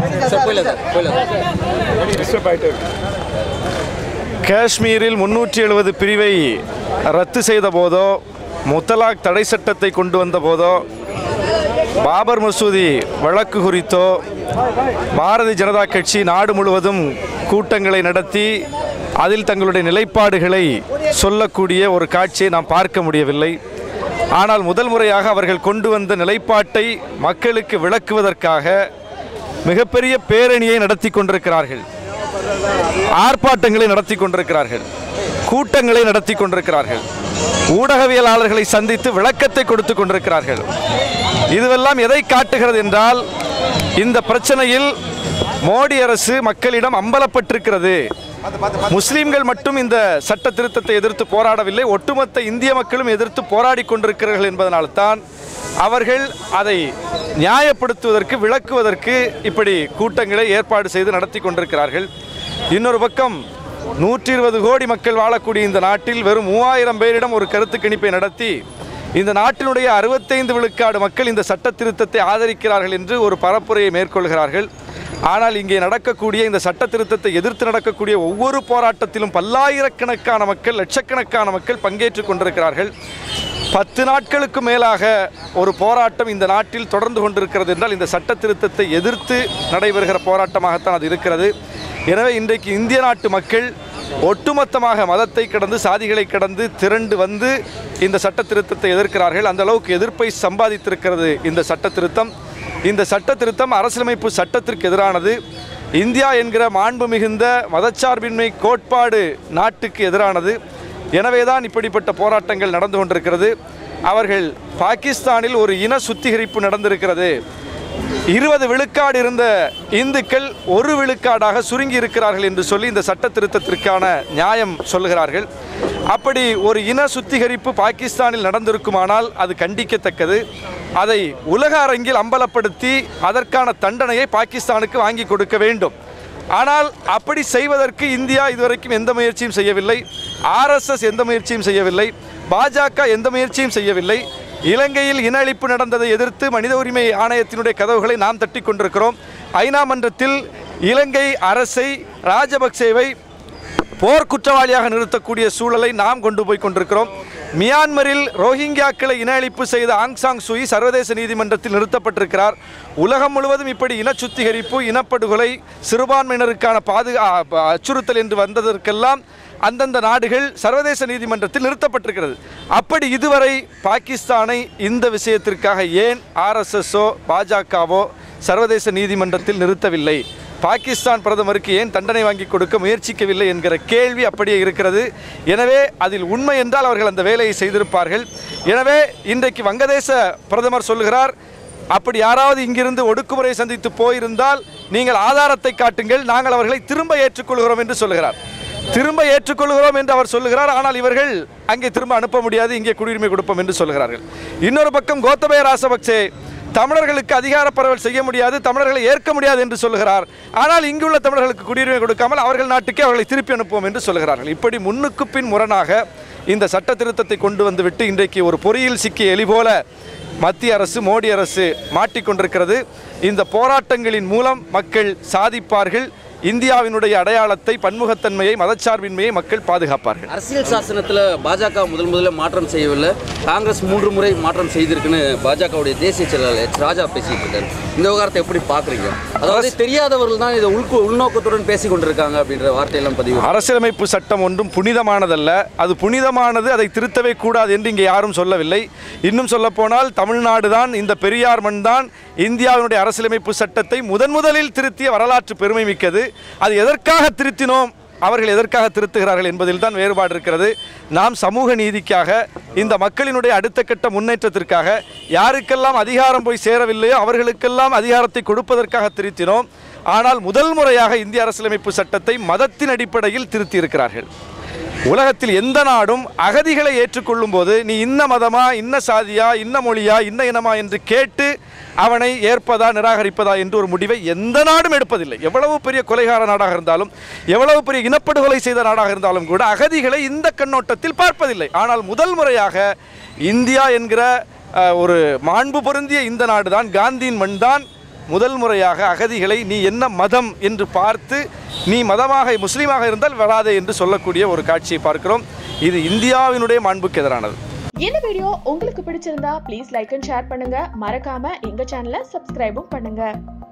sir போயில sir போயில disturb ஆகிட்டே இருக்கு காஷ்மீரில் முன்னூற்றி எழுபது பிரிவை ரத்து செய்த போதோ முத்தலாக் தடை சட்டத்தை கொண்டு வந்த போதோ பாபர் மசூதி வழக்கு குறித்தோ பாரதிய ஜனதா கட்சி நாடு முழுவதும் கூட்டங்களை நடத்தி அதில் தங்களுடைய நிலைப்பாடுகளை சொல்லக்கூடிய ஒரு காட்சியை நாம் பார்க்க முடியவில்லை ஆனால் முதல் முறையாக அவர்கள் கொண்டு வந்த நிலைப்பாட்டை மக்களுக்கு விளக்குவதற்காக மிகப்பெரிய பேரணியை நடத்தி கொண்டிருக்கிறார்கள் ஆர்ப்பாட்டங்களை நடத்தி கொண்டிருக்கிறார்கள் கூட்டங்களை நடத்தி கொண்டிருக்கிறார்கள் ஊடகவியலாளர்களை சந்தித்து விளக்கத்தை கொடுத்து கொண்டிருக்கிறார்கள் இதுவெல்லாம் எதை காட்டுகிறது என்றால் இந்த பிரச்சனையில் மோடி அரசு மக்களிடம் அம்பலப்பட்டிருக்கிறது முஸ்லிம்கள் மட்டும் இந்த சட்ட திருத்தத்தை எதிர்த்து போராடவில்லை ஒட்டுமொத்த இந்திய மக்களும் எதிர்த்து போராடி கொண்டிருக்கிறார்கள் என்பதனால்தான் அவர்கள் அதை நியாயப்படுத்துவதற்கு விளக்குவதற்கு இப்படி கூட்டங்களை ஏற்பாடு செய்து நடத்தி கொண்டிருக்கிறார்கள் இன்னொரு பக்கம் நூற்றி இருபது கோடி மக்கள் வாழக்கூடிய இந்த நாட்டில் வெறும் மூவாயிரம் பேரிடம் ஒரு கருத்து கணிப்பை நடத்தி இந்த நாட்டினுடைய அறுபத்தைந்து விழுக்காடு மக்கள் இந்த சட்ட திருத்தத்தை ஆதரிக்கிறார்கள் என்று ஒரு பரப்புரையை மேற்கொள்கிறார்கள் ஆனால் இங்கே நடக்கக்கூடிய இந்த சட்ட திருத்தத்தை எதிர்த்து நடக்கக்கூடிய ஒவ்வொரு போராட்டத்திலும் பல்லாயிரக்கணக்கான மக்கள் லட்சக்கணக்கான மக்கள் பங்கேற்றுக் கொண்டிருக்கிறார்கள் பத்து நாட்களுக்கு மேலாக ஒரு போராட்டம் இந்த நாட்டில் தொடர்ந்து கொண்டிருக்கிறது என்றால் இந்த சட்ட திருத்தத்தை எதிர்த்து நடைபெறுகிற போராட்டமாகத்தான் அது இருக்கிறது எனவே இன்றைக்கு இந்திய நாட்டு மக்கள் ஒட்டுமொத்தமாக மதத்தை கடந்து சாதிகளை கடந்து திரண்டு வந்து இந்த சட்ட திருத்தத்தை எதிர்க்கிறார்கள் அந்த அளவுக்கு எதிர்ப்பை சம்பாதித்திருக்கிறது இந்த சட்ட திருத்தம் இந்த சட்ட திருத்தம் அரசியலமைப்பு சட்டத்திற்கு எதிரானது இந்தியா என்கிற மாண்பு மிகுந்த மதச்சார்பின்மை கோட்பாடு நாட்டுக்கு எதிரானது எனவேதான் இப்படிப்பட்ட போராட்டங்கள் நடந்து கொண்டிருக்கிறது அவர்கள் பாகிஸ்தானில் ஒரு இன சுத்திகரிப்பு நடந்திருக்கிறது இருபது விழுக்காடு இருந்த இந்துக்கள் ஒரு விழுக்காடாக சுருங்கி இருக்கிறார்கள் என்று சொல்லி இந்த சட்ட திருத்தத்திற்கான நியாயம் சொல்லுகிறார்கள் அப்படி ஒரு இன சுத்திகரிப்பு பாகிஸ்தானில் நடந்திருக்குமானால் அது கண்டிக்கத்தக்கது அதை உலக அரங்கில் அம்பலப்படுத்தி அதற்கான தண்டனையை பாகிஸ்தானுக்கு வாங்கி கொடுக்க வேண்டும் ஆனால் அப்படி செய்வதற்கு இந்தியா இதுவரைக்கும் எந்த முயற்சியும் செய்யவில்லை ஆர்எஸ்எஸ் எந்த முயற்சியும் செய்யவில்லை பாஜக எந்த முயற்சியும் செய்யவில்லை இலங்கையில் இன அழிப்பு நடந்ததை எதிர்த்து மனித உரிமை ஆணையத்தினுடைய கதவுகளை நாம் தட்டி கொண்டிருக்கிறோம் ஐநா மன்றத்தில் இலங்கை அரசை ராஜபக்சேவை போர் குற்றவாளியாக நிறுத்தக்கூடிய சூழலை நாம் கொண்டு போய் கொண்டிருக்கிறோம் மியான்மரில் ரோஹிங்கியாக்களை இன அழிப்பு செய்த ஆங் சாங் சூயி சர்வதேச நீதிமன்றத்தில் நிறுத்தப்பட்டிருக்கிறார் உலகம் முழுவதும் இப்படி இன சுத்திகரிப்பு இனப்படுகொலை சிறுபான்மையினருக்கான பாதுகா அச்சுறுத்தல் என்று வந்ததற்கெல்லாம் அந்தந்த நாடுகள் சர்வதேச நீதிமன்றத்தில் நிறுத்தப்பட்டிருக்கிறது அப்படி இதுவரை பாகிஸ்தானை இந்த விஷயத்திற்காக ஏன் ஆர்எஸ்எஸ்ஓ பாஜகவோ சர்வதேச நீதிமன்றத்தில் நிறுத்தவில்லை பாகிஸ்தான் பிரதமருக்கு ஏன் தண்டனை வாங்கி கொடுக்க முயற்சிக்கவில்லை என்கிற கேள்வி அப்படியே இருக்கிறது எனவே அதில் உண்மை என்றால் அவர்கள் அந்த வேலையை செய்திருப்பார்கள் எனவே இன்றைக்கு வங்கதேச பிரதமர் சொல்லுகிறார் அப்படி யாராவது இங்கிருந்து ஒடுக்குமுறை சந்தித்து போயிருந்தால் நீங்கள் ஆதாரத்தை காட்டுங்கள் நாங்கள் அவர்களை திரும்ப ஏற்றுக்கொள்கிறோம் என்று சொல்லுகிறார் திரும்ப ஏற்றுக்கொள்கிறோம் என்று அவர் சொல்லுகிறார் ஆனால் இவர்கள் அங்கே திரும்ப அனுப்ப முடியாது இங்கே குடியுரிமை கொடுப்போம் என்று சொல்கிறார்கள் இன்னொரு பக்கம் கோத்தபய ராசபக்சே தமிழர்களுக்கு அதிகார பரவல் செய்ய முடியாது தமிழர்களை ஏற்க முடியாது என்று சொல்லுகிறார் ஆனால் இங்குள்ள தமிழர்களுக்கு குடியுரிமை கொடுக்காமல் அவர்கள் நாட்டுக்கே அவர்களை திருப்பி அனுப்புவோம் என்று சொல்லுகிறார்கள் இப்படி முன்னுக்கு பின் முரணாக இந்த சட்ட திருத்தத்தை கொண்டு வந்துவிட்டு இன்றைக்கு ஒரு பொறியில் சிக்கிய எலி போல மத்திய அரசு மோடி அரசு மாட்டிக்கொண்டிருக்கிறது இந்த போராட்டங்களின் மூலம் மக்கள் சாதிப்பார்கள் இந்தியாவினுடைய அடையாளத்தை பன்முகத்தன்மையை மதச்சார்பின்மையை மக்கள் பாதுகாப்பார்கள் அரசியல் சாசனத்தில் பாஜக முதல் முதல்ல மாற்றம் செய்யவில்லை காங்கிரஸ் மூன்று முறை மாற்றம் செய்திருக்குன்னு பாஜகவுடைய தேசிய செயலாளர் எச் ராஜா பேசிட்டு இருக்காரு இந்த விவகாரத்தை எப்படி பார்க்குறீங்க அதாவது தெரியாதவர்கள் தான் இதை உள்கு உள்நோக்கத்துடன் பேசி கொண்டிருக்காங்க அப்படின்ற வார்த்தையெல்லாம் பதிவு அரசியலமைப்பு சட்டம் ஒன்றும் புனிதமானதல்ல அது புனிதமானது அதை திருத்தவே கூடாது என்று இங்கே யாரும் சொல்லவில்லை இன்னும் சொல்லப்போனால் தமிழ்நாடு தான் இந்த பெரியார் மண் தான் இந்தியாவினுடைய அரசியலமைப்பு சட்டத்தை முதன் முதலில் திருத்திய வரலாற்று பெருமை மிக்கது அது எதற்காக திருத்தினோம் அவர்கள் எதற்காக திருத்துகிறார்கள் என்பதில் தான் வேறுபாடு இருக்கிறது நாம் சமூக நீதிக்காக இந்த மக்களினுடைய அடுத்த கட்ட முன்னேற்றத்திற்காக யாருக்கெல்லாம் அதிகாரம் போய் சேரவில்லையோ அவர்களுக்கெல்லாம் அதிகாரத்தை கொடுப்பதற்காக திருத்தினோம் ஆனால் முதல் முறையாக இந்திய அரசியலமைப்பு சட்டத்தை மதத்தின் அடிப்படையில் திருத்தி இருக்கிறார்கள் உலகத்தில் எந்த நாடும் அகதிகளை ஏற்றுக்கொள்ளும் போது நீ இன்ன மதமா இன்ன சாதியா இன்ன மொழியா இன்ன இனமா என்று கேட்டு அவனை ஏற்பதா நிராகரிப்பதா என்று ஒரு முடிவை எந்த நாடும் எடுப்பதில்லை எவ்வளவு பெரிய கொலைகார நாடாக இருந்தாலும் எவ்வளவு பெரிய இனப்படுகொலை செய்த நாடாக இருந்தாலும் கூட அகதிகளை இந்த கண்ணோட்டத்தில் பார்ப்பதில்லை ஆனால் முதல் முறையாக இந்தியா என்கிற அஹ், ஒரு மாண்பு பொருந்திய இந்த நாடுதான் காந்தியின் மண் தான் முதல் முறையாக அகதிகளை நீ என்ன மதம் என்று பார்த்து நீ மதமாக முஸ்லீமாக இருந்தால் வராதே என்று சொல்லக்கூடிய ஒரு காட்சியை பார்க்கிறோம் இது இந்தியாவினுடைய மாண்புக்கு எதிரானது இந்த வீடியோ உங்களுக்கு பிடிச்சிருந்தா ப்ளீஸ் லைக் அண்ட் ஷேர் பண்ணுங்க மறக்காம எங்க சேனலை சப்ஸ்கிரைபும் பண்ணுங்க